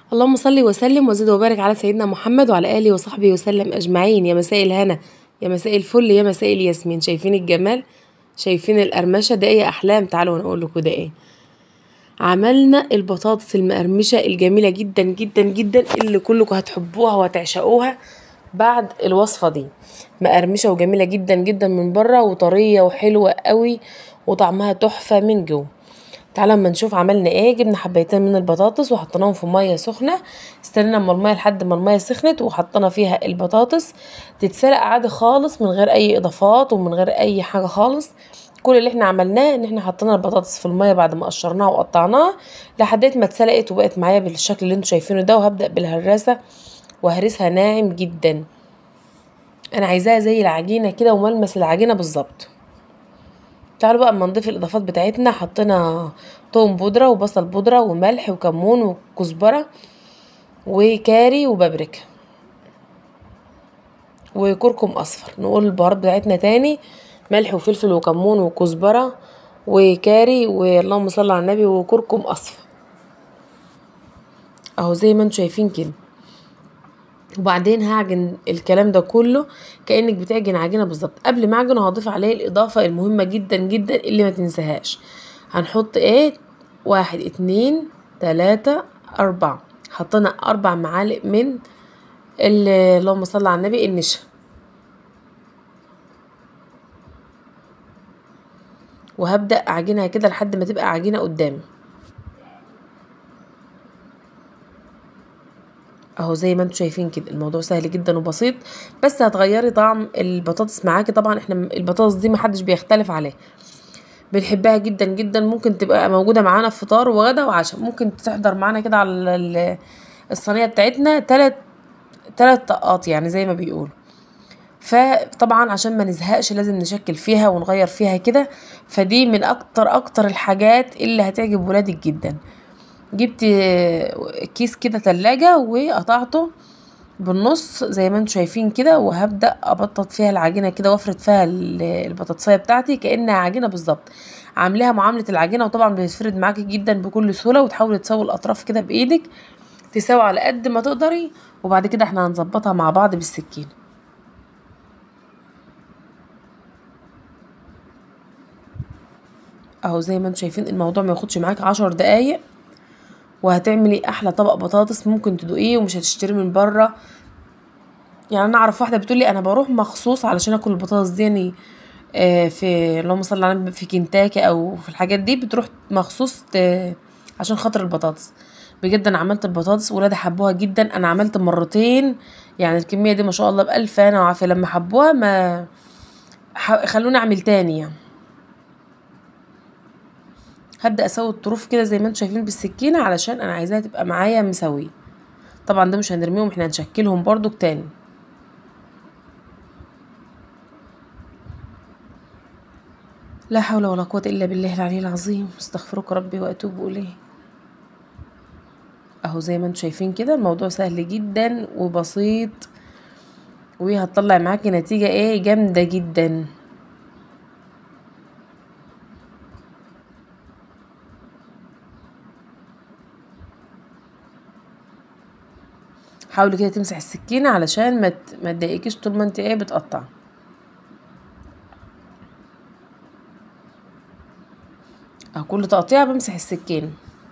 اللهم صل وسلم وزد وبارك على سيدنا محمد وعلى اله وصحبه وسلم اجمعين يا مساء الهنا يا مساء الفل يا مساء الياسمين شايفين الجمال شايفين القرمشه ده ايه احلام تعالوا انا اقول لكم ده ايه عملنا البطاطس المقرمشه الجميله جدا جدا جدا اللي كلكم هتحبوها وهتعشقوها بعد الوصفه دي مقرمشه وجميله جدا جدا من بره وطريه وحلوه قوي وطعمها تحفه من جوه تعالى اما نشوف عملنا ايه جبنا حبايتين من البطاطس وحطيناهم في ميه سخنه استنينا اما الميه لحد ما الميه سخنت وحطينا فيها البطاطس تتسلق عادي خالص من غير اي اضافات ومن غير اي حاجه خالص كل اللي احنا عملناه ان احنا حطينا البطاطس في الميه بعد ما قشرناها وقطعناها لحد ما اتسلقت وبقت معايا بالشكل اللي انتوا شايفينه ده وهبدا بالهراسه وهرسها ناعم جدا انا عايزاها زي العجينه كده وملمس العجينه بالظبط تعالوا بقى اما نضيف الاضافات بتاعتنا حطينا توم بودره وبصل بودره وملح وكمون وكزبره وكاري وبابريكا وكركم اصفر نقول البهارات بتاعتنا تاني ملح وفلفل وكمون وكزبره وكاري واللهم صل على النبي وكركم اصفر اهو زي ما انتوا شايفين كده وبعدين هعجن الكلام ده كله كانك بتعجن عجينه بالظبط قبل ما اعجن هضيف عليه الاضافه المهمه جدا جدا اللي ما تنساهاش هنحط ايه واحد اتنين تلاتة اربعة حطينا اربع معالق من اللهم صل على النبي النشا وهبدا اعجنها كده لحد ما تبقى عجينه قدامي اهو زي ما انتم شايفين كده الموضوع سهل جدا وبسيط بس هتغيري طعم البطاطس معاكي طبعا احنا البطاطس دي محدش بيختلف عليها بنحبها جدا جدا ممكن تبقى موجوده معانا في فطار وغدا وعشاء ممكن تحضر معانا كده على الصينيه بتاعتنا تلات تلات طقات يعني زي ما بيقولوا فطبعا عشان ما نزهقش لازم نشكل فيها ونغير فيها كده فدي من اكتر اكتر الحاجات اللي هتعجب ولادك جدا جبت كيس كده تلاجة وقطعته بالنص زي ما انتم شايفين كده وهبدا ابطط فيها العجينه كده وافرد فيها البطاطسيه بتاعتي كانها عجينه بالظبط عاملاها معامله العجينه وطبعا بتفرد معاكي جدا بكل سهوله وتحاولي تسوي الاطراف كده بايدك تساوي على قد ما تقدري وبعد كده احنا هنظبطها مع بعض بالسكينه اهو زي ما انتم شايفين الموضوع ما ياخدش معاك عشر دقايق وهتعملي احلى طبق بطاطس ممكن تدوقيه ومش هتشتري من بره يعني انا اعرف واحده بتقولي انا بروح مخصوص علشان اكل البطاطس دي يعني آه في اللهم صل على النبي في كنتاكي او في الحاجات دي بتروح مخصوص عشان خاطر البطاطس بجد انا عملت البطاطس ولادي حبوها جدا انا عملت مرتين يعني الكميه دي ما شاء الله بألف انا وعافيه لما حبوها ما خلوني اعمل تاني يعني هبدا اسوي الطروف كده زي ما انتم شايفين بالسكينه علشان انا عايزاها تبقى معايا مسويه طبعا ده مش هنرميهم احنا هنشكلهم برضو تاني لا حول ولا قوه الا بالله العلي العظيم استغفرك ربي واتوب اليه اهو زي ما انتم شايفين كده الموضوع سهل جدا وبسيط وهتطلع معاكي نتيجه ايه جامده جدا حاولي كده تمسح السكينه علشان ما ما تضايقكيش طول ما انت ايه بتقطع اهو كل تقطيعه بمسح السكينه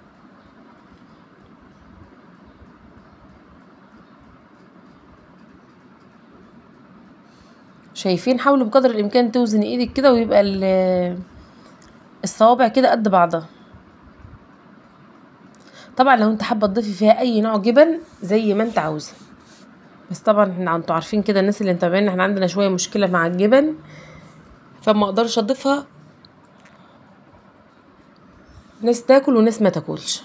شايفين حاولوا بقدر الامكان توزني ايدك كده ويبقى الصوابع كده قد بعضها طبعا لو انت حابه تضيفي فيها اي نوع جبن زي ما انت عاوزه بس طبعا احنا انتوا عارفين كده الناس اللي متابعين احنا عندنا شويه مشكله مع الجبن فما اقدرش اضيفها ناس تاكل وناس ما تاكلش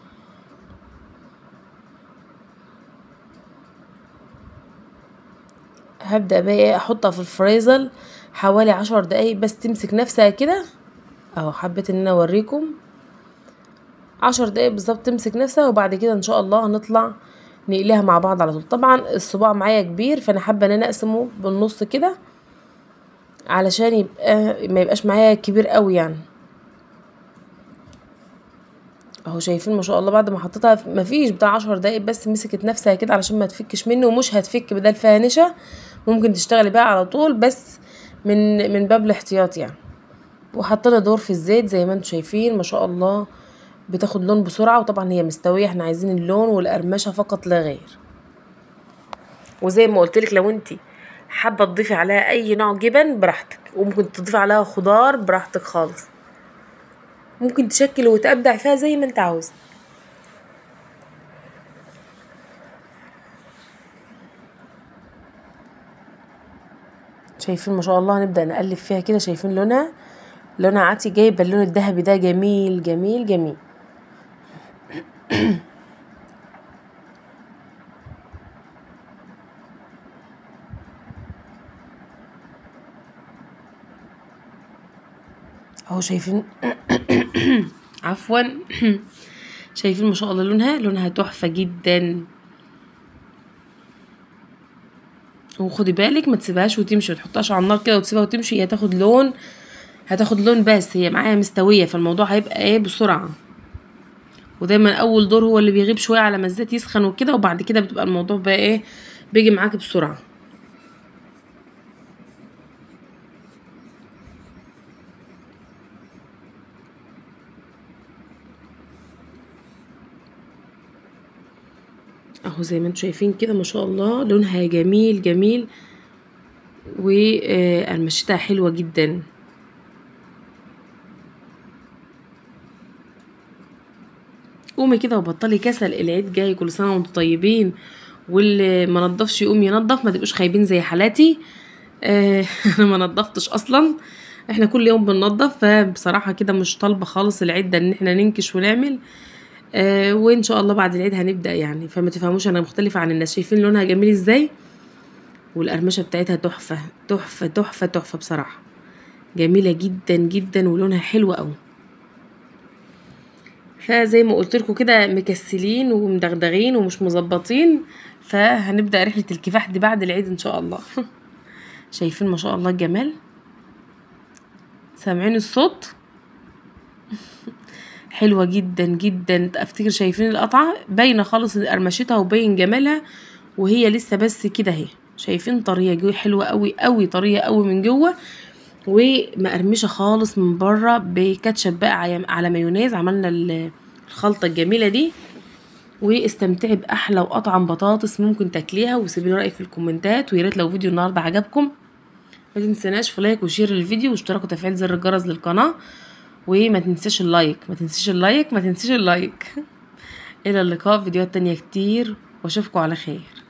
هبدا بقى ايه احطها في الفريزر حوالي عشر دقايق بس تمسك نفسها كده اهو حبيت ان انا اوريكم عشر دقايق بالظبط تمسك نفسها وبعد كده ان شاء الله هنطلع نقليها مع بعض على طول طبعا الصباع معايا كبير فانا حابه ان انا اقسمه بالنص كده علشان يبقى ما يبقاش معايا كبير قوي يعني اهو شايفين ما شاء الله بعد ما حطيتها مفيش بتاع عشر دقايق بس مسكت نفسها كده علشان ما تفكش منه ومش هتفك بدل فيها نشا ممكن تشتغلي بقى على طول بس من من باب الاحتياط يعني وحطينا دور في الزيت زي ما انتم شايفين ما شاء الله بتاخد لون بسرعه وطبعا هي مستويه احنا عايزين اللون والقرمشه فقط لا غير وزي ما قلت لك لو انت حابه تضيفي عليها اي نوع جبن براحتك وممكن تضيفي عليها خضار براحتك خالص ممكن تشكل وتبدع فيها زي ما انت عاوز شايفين ما شاء الله هنبدأ نقلب فيها كده شايفين لونها لونها عاتي جايبه اللون الذهبي ده جميل جميل جميل اهو شايفين عفوا شايفين ما شاء الله لونها لونها تحفة جدا وخدي بالك ما تسيبهاش وتمشي ما تحطهاش على النار كده وتسيبها وتمشي هي هتاخد لون هتاخد لون بس هي معايا مستوية فالموضوع هيبقى ايه بسرعة ودايما اول دور هو اللي بيغيب شوية على ما الزيت يسخن وكده وبعد كده بتبقى الموضوع بقى ايه بيجي معاك بسرعة اهو زي ما انتم شايفين كده ما شاء الله لونها جميل جميل وقرمشتها حلوة جدا قومي كده وبطلي كسل العيد جاي كل سنة وانتم طيبين واللي ما نضفش يقوم ينضف ما تبقوش خايبين زي حالاتي آه انا ما نضفتش اصلا احنا كل يوم بننضف فبصراحة كده مش طالبة خالص العيد ده ان احنا ننكش ونعمل آه وان شاء الله بعد العيد هنبدا يعني فما تفهموش انا مختلفه عن الناس شايفين لونها جميل ازاي والقرمشه بتاعتها تحفه تحفه تحفه تحفه بصراحه جميله جدا جدا ولونها حلو قوي فزي ما قلت لكم كده مكسلين ومدغدغين ومش مظبطين فهنبدا رحله الكفاح دي بعد العيد ان شاء الله شايفين ما شاء الله الجمال سامعين الصوت حلوه جدا جدا افتكر شايفين القطعه باينه خالص قرمشتها وباين جمالها وهي لسه بس كده اهي شايفين طريه جوه حلوه قوي قوي طريه قوي من جوه ومقرمشه خالص من بره بكاتشب بقى على مايونيز عملنا الخلطه الجميله دي واستمتعي باحلى واطعم بطاطس ممكن تاكليها وسيبي لي رايك في الكومنتات ويا ريت لو فيديو النهارده عجبكم ما تنسناش في لايك وشير الفيديو واشتراك وتفعيل زر الجرس للقناه وما تنسيش اللايك ما تنسيش اللايك ما تنسيش اللايك الى اللقاء في فيديوهات تانية كتير واشوفكم على خير